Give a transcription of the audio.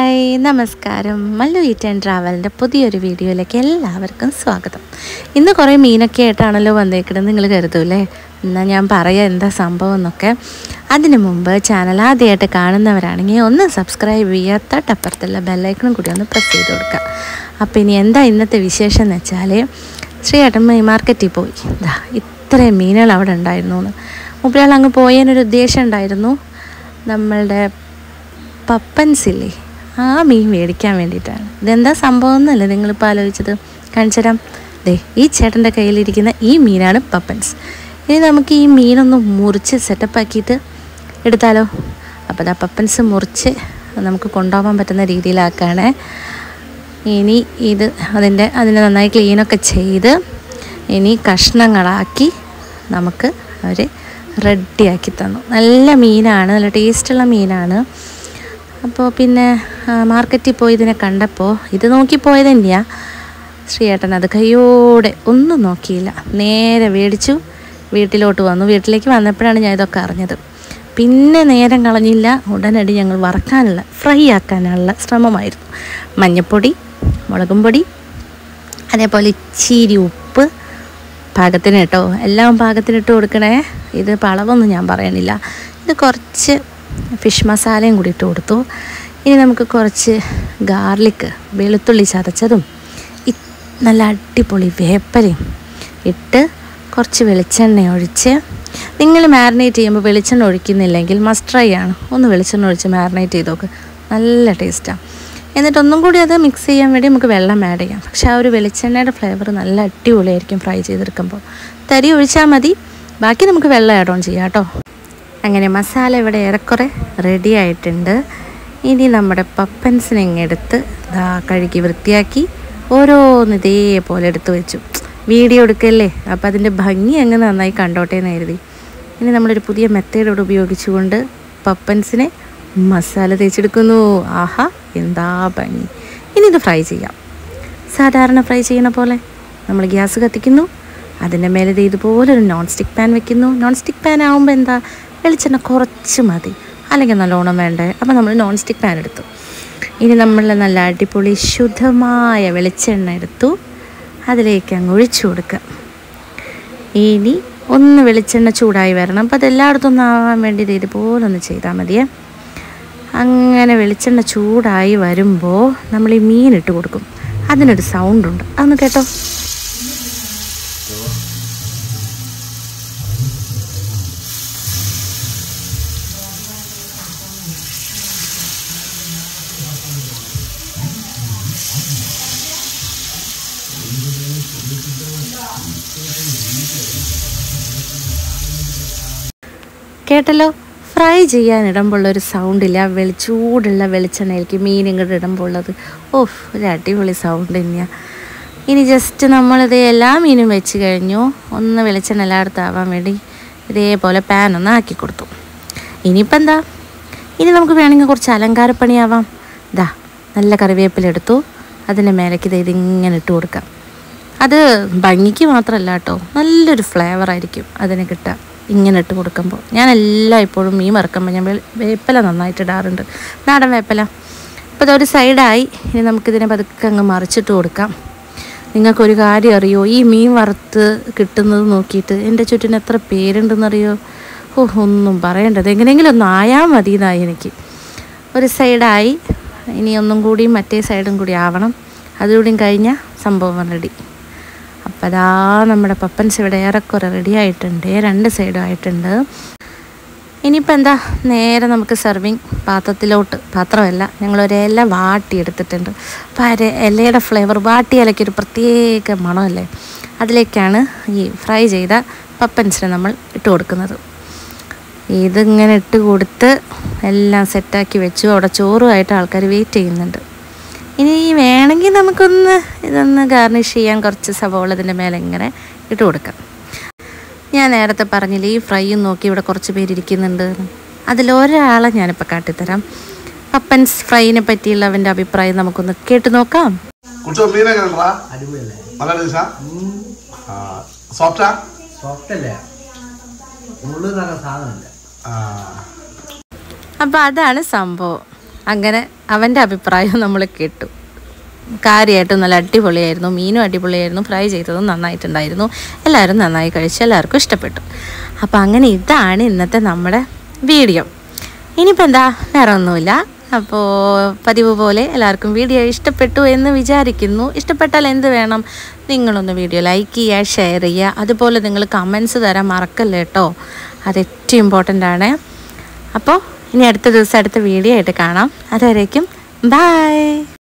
hi നമസ്കാരം Mallu eat and ട്രാവലിൻ്റെ പുതിയൊരു വീഡിയോയിലേക്ക് എല്ലാവർക്കും സ്വാഗതം ഇന്ന് കുറേ മീനൊക്കെ ആയിട്ടാണല്ലോ വന്നേക്കുന്നത് നിങ്ങൾ കരുതൂലേ എന്നാൽ ഞാൻ പറയാം എന്താ സംഭവം എന്നൊക്കെ അതിനു മുമ്പ് ചാനൽ ആദ്യമായിട്ട് കാണുന്നവരാണെങ്കിൽ ഒന്ന് സബ്സ്ക്രൈബ് ചെയ്യുക തൊട്ടപ്പുറത്തുള്ള ബെല്ലൈക്കണും കൂടി ഒന്ന് പ്രസ് ചെയ്ത് കൊടുക്കുക അപ്പോൾ ഇനി എന്താ ഇന്നത്തെ വിശേഷം എന്ന് വെച്ചാൽ ശ്രീയേട്ടൻ മീൻ മാർക്കറ്റിൽ പോയി ദാ ഇത്രയും മീനുകൾ അവിടെ ഉണ്ടായിരുന്നു എന്ന് മുപ്പിലാൾ അങ്ങ് പോയതിനൊരു ഉദ്ദേശം ഉണ്ടായിരുന്നു നമ്മളുടെ പപ്പൻസില്ലേ ആ മീൻ മേടിക്കാൻ വേണ്ടിയിട്ടാണ് ഇതെന്താ സംഭവം എന്നല്ലേ നിങ്ങളിപ്പോൾ ആലോചിച്ചത് കാണിച്ചു തരാം ദേ ഈ ചേട്ടൻ്റെ കയ്യിലിരിക്കുന്ന ഈ മീനാണ് പപ്പൻസ് ഇനി നമുക്ക് ഈ മീനൊന്ന് മുറിച്ച് സെറ്റപ്പാക്കിയിട്ട് എടുത്താലോ അപ്പോൾ ദാ പപ്പൻസ് മുറിച്ച് നമുക്ക് കൊണ്ടുപോകാൻ പറ്റുന്ന രീതിയിലാക്കുകയാണേ ഇനി ഇത് അതിൻ്റെ അതിനെ നന്നായി ക്ലീനൊക്കെ ചെയ്ത് ഇനി കഷ്ണങ്ങളാക്കി നമുക്ക് അവർ റെഡിയാക്കി തന്നു നല്ല മീനാണ് നല്ല ടേസ്റ്റുള്ള മീനാണ് അപ്പോൾ പിന്നെ ആ, മാർക്കറ്റിൽ പോയി ഇതിനെ കണ്ടപ്പോൾ ഇത് നോക്കി പോയത് തന്നെയാണ് ശ്രീയേട്ടൻ അത് കയ്യോടെ ഒന്നും നോക്കിയില്ല നേരെ മേടിച്ചു വീട്ടിലോട്ട് വന്നു വീട്ടിലേക്ക് വന്നപ്പോഴാണ് ഞാൻ ഇതൊക്കെ അറിഞ്ഞത് പിന്നെ നേരം കളഞ്ഞില്ല ഉടനടി ഞങ്ങൾ വറക്കാനുള്ള ഫ്രൈ ആക്കാനുള്ള ശ്രമമായിരുന്നു മഞ്ഞൾപ്പൊടി മുളകും പൊടി അതേപോലെ ഇച്ചിരി ഉപ്പ് പാകത്തിന് കേട്ടോ എല്ലാം പാകത്തിനിട്ട് കൊടുക്കണേ ഇത് പളവൊന്നും ഞാൻ പറയണില്ല ഇത് കുറച്ച് ഫിഷ് മസാലയും കൂടി ഇട്ട് കൊടുത്തു ഇനി നമുക്ക് കുറച്ച് ഗാർലിക്ക് വെളുത്തുള്ളി ചതച്ചതും ഇ- നല്ല അടിപൊളി വേപ്പലയും ഇട്ട് കുറച്ച് വെളിച്ചെണ്ണ ഒഴിച്ച് നിങ്ങൾ മാരിനേറ്റ് ചെയ്യുമ്പോൾ വെളിച്ചെണ്ണ ഒഴിക്കുന്നില്ലെങ്കിൽ മസ്റ്റ് ട്രൈ ആണ് ഒന്ന് വെളിച്ചെണ്ണ ഒഴിച്ച് മാരിനേറ്റ് ചെയ്ത് നോക്ക് നല്ല ടേസ്റ്റാണ് എന്നിട്ട് ഒന്നും കൂടി അത് മിക്സ് ചെയ്യാൻ വേണ്ടി നമുക്ക് വെള്ളം ആഡ് ചെയ്യാം പക്ഷേ ആ ഒരു വെളിച്ചെണ്ണയുടെ ഫ്ലേവർ നല്ല അടിപൊളിയായിരിക്കും ഫ്രൈ ചെയ്തെടുക്കുമ്പോൾ തരി ഒഴിച്ചാൽ മതി ബാക്കി നമുക്ക് വെള്ളം ആഡ് ഓൺ ചെയ്യാം കേട്ടോ അങ്ങനെ മസാല ഇവിടെ ഏറെക്കുറെ റെഡി ആയിട്ടുണ്ട് ഇനി നമ്മുടെ പപ്പൻസിനെ ഇങ്ങെടുത്ത് ദാ കഴുകി വൃത്തിയാക്കി ഓരോന്ന് ഇതേപോലെ എടുത്ത് വെച്ചു വീഡിയോ എടുക്കല്ലേ അപ്പോൾ അതിൻ്റെ ഭംഗി അങ്ങ് നന്നായി കണ്ടോട്ടെ എന്ന് കരുതി ഇനി നമ്മളൊരു പുതിയ മെത്തേഡോട് ഉപയോഗിച്ചുകൊണ്ട് പപ്പൻസിനെ മസാല തേച്ചെടുക്കുന്നു ആഹാ എന്താ ഭംഗി ഇനി ഇത് ഫ്രൈ ചെയ്യാം സാധാരണ ഫ്രൈ ചെയ്യുന്ന പോലെ നമ്മൾ ഗ്യാസ് കത്തിക്കുന്നു അതിൻ്റെ മേലെ ദേ ഇതുപോലെ ഒരു നോൺ സ്റ്റിക്ക് പാൻ വെക്കുന്നു നോൺ സ്റ്റിക്ക് പാൻ ആകുമ്പോൾ എന്താ വെളിച്ചെണ്ണ കുറച്ച് മതി അല്ലെങ്കിൽ നല്ലോണം വേണ്ടേ അപ്പോൾ നമ്മൾ നോൺ സ്റ്റിക്ക് പാൻ എടുത്തു ഇനി നമ്മൾ നല്ല അടിപൊളി ശുദ്ധമായ വെളിച്ചെണ്ണ എടുത്തു അതിലേക്ക് അങ്ങ് ഒഴിച്ചു കൊടുക്കുക ഇനി ഒന്ന് വെളിച്ചെണ്ണ ചൂടായി വരണം അപ്പോൾ അതെല്ലായിടത്തും ഒന്ന് ആവാൻ വേണ്ടി ഇത് ഇതുപോലെ ഒന്ന് ചെയ്താൽ മതിയേ അങ്ങനെ വെളിച്ചെണ്ണ ചൂടായി വരുമ്പോൾ നമ്മൾ ഈ മീൻ ഇട്ട് കൊടുക്കും അതിനൊരു സൗണ്ട് ഉണ്ട് അതൊന്ന് കേട്ടോ കേട്ടല്ലോ ഫ്രൈ ചെയ്യാൻ ഇടുമ്പോൾ ഒരു സൗണ്ടില്ല വെളി ചൂടുള്ള വെളിച്ചെണ്ണയിലേക്ക് മീൻ ഇങ്ങോട്ട് ഇടുമ്പോൾ ഉള്ളത് ഓഹ് ഒരു അടിപൊളി സൗണ്ട് തന്നെയാണ് ഇനി ജസ്റ്റ് നമ്മളിത് എല്ലാ മീനും വെച്ച് കഴിഞ്ഞു ഒന്ന് വെളിച്ചെണ്ണ എല്ലായിടത്തും ആവാൻ വേണ്ടി ഇതേപോലെ പാൻ ഒന്ന് ആക്കി കൊടുത്തു ഇനിയിപ്പോൾ എന്താ ഇനി നമുക്ക് വേണമെങ്കിൽ കുറച്ച് അലങ്കാരപ്പണിയാവാം ദാ നല്ല കറിവേപ്പില എടുത്തു അതിൻ്റെ മേലേക്ക് ഇത് ഇതിങ്ങനെ ഇട്ട് കൊടുക്കാം അത് ഭംഗിക്ക് മാത്രമല്ല കേട്ടോ നല്ലൊരു ഫ്ലേവർ ആയിരിക്കും അതിന് കിട്ടുക ഇങ്ങനെ ഇട്ട് കൊടുക്കുമ്പോൾ ഞാൻ എല്ലാം ഇപ്പോഴും മീൻ വറക്കുമ്പോൾ ഞാൻ വേ- വേപ്പില നന്നായിട്ട് ഇടാറുണ്ട് നാടൻ വേപ്പില അപ്പോൾ ഇതൊരു സൈഡായി ഇനി നമുക്കിതിനെ പതുക്കെ അങ്ങ് മറിച്ചിട്ട് കൊടുക്കാം നിങ്ങൾക്കൊരു കാര്യം അറിയോ ഈ മീൻ വറുത്ത് കിട്ടുന്നത് നോക്കിയിട്ട് എൻ്റെ ചുറ്റിന് എത്ര പേരുണ്ടെന്നറിയോ ഓ ഒന്നും പറയേണ്ടത് എങ്ങനെയെങ്കിലും ഒന്ന് ആയാൽ മതി എന്നായി എനിക്ക് ഒരു സൈഡായി ഇനി ഒന്നും കൂടി മറ്റേ സൈഡും കൂടി ആവണം അതുകൂടിയും കഴിഞ്ഞാൽ സംഭവം റെഡി അപ്പം അതാ നമ്മുടെ പപ്പൻസ് ഇവിടെ ഏറെക്കുറെ റെഡി ആയിട്ടുണ്ട് രണ്ട് സൈഡും ആയിട്ടുണ്ട് ഇനിയിപ്പോൾ എന്താ നേരെ നമുക്ക് സെർവിങ് പാത്രത്തിലോട്ട് പാത്രമല്ല ഞങ്ങളൊരു ഇല വാട്ടിയെടുത്തിട്ടുണ്ട് അപ്പോൾ ആ ഒരു ഇലയുടെ ഫ്ലേവർ വാട്ടി ഇലയ്ക്ക് ഒരു പ്രത്യേക മണമല്ലേ അതിലേക്കാണ് ഈ ഫ്രൈ ചെയ്ത പപ്പൻസിനെ നമ്മൾ ഇട്ട് കൊടുക്കുന്നത് ഇതിങ്ങനെ ഇട്ട് കൊടുത്ത് എല്ലാം സെറ്റാക്കി വെച്ചു അവിടെ ചോറുമായിട്ട് ആൾക്കാർ വെയിറ്റ് ചെയ്യുന്നുണ്ട് ഇനി വേണമെങ്കിൽ നമുക്കൊന്ന് ഇതൊന്ന് ഗാർണിഷ് ചെയ്യാൻ കുറച്ച് സവോള ഇതിൻ്റെ മേലെ ഇങ്ങനെ ഇട്ട് കൊടുക്കാം ഞാൻ നേരത്തെ പറഞ്ഞില്ലേ ഈ ഫ്രൈയും നോക്കി ഇവിടെ കുറച്ച് പേരിയ്ക്കുന്നുണ്ട് അതിലൊരാളെ ഞാനിപ്പോൾ കാട്ടിത്തരാം പപ്പൻസ് ഫ്രൈനെ പറ്റിയുള്ള അവൻ്റെ അഭിപ്രായം നമുക്കൊന്ന് കേട്ട് നോക്കാം കുറിച്ച് മീൻ എങ്ങനെയാ അടിപൊളിയല്ലേ നല്ല ടേസ്റ്റാ സോഫ്റ്റാ സോഫ്റ്റ് അല്ലേ മുള്ളു എന്ന് പറഞ്ഞ സാധനമല്ല ആ അപ്പോൾ അതാണ് സംഭവം അങ്ങനെ അവൻ്റെ അഭിപ്രായം നമ്മൾ കേട്ടു കാര്യമായിട്ടും നല്ല അടിപൊളിയായിരുന്നു മീനും അടിപൊളിയായിരുന്നു ഫ്രൈ ചെയ്തതും നന്നായിട്ടുണ്ടായിരുന്നു എല്ലാവരും നന്നായി കഴിച്ചു എല്ലാവർക്കും ഇഷ്ടപ്പെട്ടു അപ്പോൾ അങ്ങനെ ഇതാണ് ഇന്നത്തെ നമ്മുടെ വീഡിയോ ഇനിയിപ്പോൾ എന്താ വേറെ ഒന്നുമില്ല അപ്പോൾ പതിവ് പോലെ എല്ലാവർക്കും വീഡിയോ ഇഷ്ടപ്പെട്ടു എന്ന് വിചാരിക്കുന്നു ഇഷ്ടപ്പെട്ടാൽ എന്ത് വേണം നിങ്ങളൊന്ന് വീഡിയോ ലൈക്ക് ചെയ്യുക ഷെയർ ചെയ്യുക അതുപോലെ നിങ്ങൾ കമൻസ് തരാൻ മറക്കല്ലേ കേട്ടോ അത് ഏറ്റവും ഇമ്പോർട്ടൻ്റ് ആണ് അപ്പോൾ ഇനി അടുത്ത ദിവസം അടുത്ത വീഡിയോ ആയിട്ട് കാണാം അതുവരേക്കും ബൈ